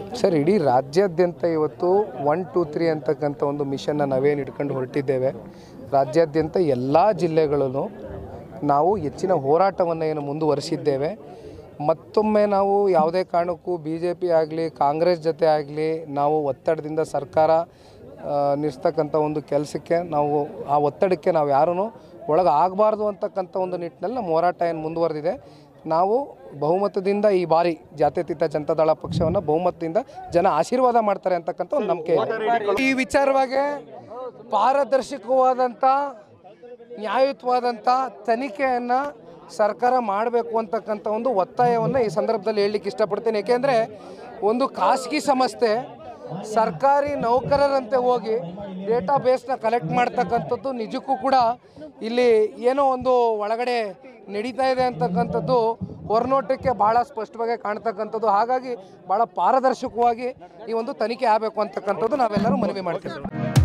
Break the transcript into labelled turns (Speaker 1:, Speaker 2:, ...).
Speaker 1: Sir ಇಡೀ ರಾಜ್ಯಾದ್ಯಂತ ಇವತ್ತು ಒನ್ ಟೂ ತ್ರೀ ಅಂತಕ್ಕಂಥ ಒಂದು ಮಿಷನ್ನ ನಾವೇನು ಇಟ್ಕೊಂಡು ಹೊರಟಿದ್ದೇವೆ ರಾಜ್ಯಾದ್ಯಂತ ಎಲ್ಲ ಜಿಲ್ಲೆಗಳಲ್ಲೂ ನಾವು ಹೆಚ್ಚಿನ ಹೋರಾಟವನ್ನು ಏನು ಮುಂದುವರಿಸಿದ್ದೇವೆ ಮತ್ತೊಮ್ಮೆ ನಾವು ಯಾವುದೇ ಕಾರಣಕ್ಕೂ ಬಿ ಜೆ ಪಿ ಆಗಲಿ ಕಾಂಗ್ರೆಸ್ ಜೊತೆ ಆಗಲಿ ನಾವು ಒತ್ತಡದಿಂದ ಸರ್ಕಾರ ಆ, ನಿಲ್ಲಿಸ್ತಕ್ಕಂಥ ಒಂದು ಕೆಲಸಕ್ಕೆ ನಾವು ಆ ಒತ್ತಡಕ್ಕೆ ನಾವು ಯಾರೂ ಒಳಗೆ ಆಗಬಾರ್ದು ಅಂತಕ್ಕಂಥ ಒಂದು ನಿಟ್ಟಿನಲ್ಲಿ ನಮ್ಮ ಹೋರಾಟ ಏನು ಮುಂದುವರೆದಿದೆ ನಾವು ಬಹುಮತದಿಂದ ಈ ಬಾರಿ ಜಾತ್ಯತೀತ ಜನತಾದಳ ಪಕ್ಷವನ್ನು ಬಹುಮತದಿಂದ ಜನ ಆಶೀರ್ವಾದ ಮಾಡ್ತಾರೆ ಅಂತಕ್ಕಂಥ ಒಂದು ನಂಬಿಕೆ ಇದೆ. ಈ ವಿಚಾರವಾಗಿ ಪಾರದರ್ಶಕವಾದಂಥ ನ್ಯಾಯಯುತವಾದಂಥ ತನಿಖೆಯನ್ನು ಸರ್ಕಾರ ಮಾಡಬೇಕು ಅಂತಕ್ಕಂಥ ಒಂದು ಒತ್ತಾಯವನ್ನು ಈ ಸಂದರ್ಭದಲ್ಲಿ ಹೇಳಲಿಕ್ಕೆ ಇಷ್ಟಪಡ್ತೀನಿ ಏಕೆಂದರೆ ಒಂದು ಖಾಸಗಿ ಸಂಸ್ಥೆ ಸರ್ಕಾರಿ ನೌಕರರಂತೆ ಹೋಗಿ ಡೇಟಾ ಬೇಸ್ನ ಕಲೆಕ್ಟ್ ಮಾಡ್ತಕ್ಕಂಥದ್ದು ನಿಜಕ್ಕೂ ಕೂಡ ಇಲ್ಲಿ ಏನೋ ಒಂದು ಒಳಗಡೆ ನಡೀತಾ ಇದೆ ಅಂತಕ್ಕಂಥದ್ದು ಹೊರನೋಟಕ್ಕೆ ಭಾಳ ಸ್ಪಷ್ಟವಾಗಿ ಕಾಣ್ತಕ್ಕಂಥದ್ದು ಹಾಗಾಗಿ ಭಾಳ ಪಾರದರ್ಶಕವಾಗಿ ಈ ಒಂದು ತನಿಖೆ ಆಗಬೇಕು ಅಂತಕ್ಕಂಥದ್ದು ನಾವೆಲ್ಲರೂ ಮನವಿ ಮಾಡ್ತೀವಿ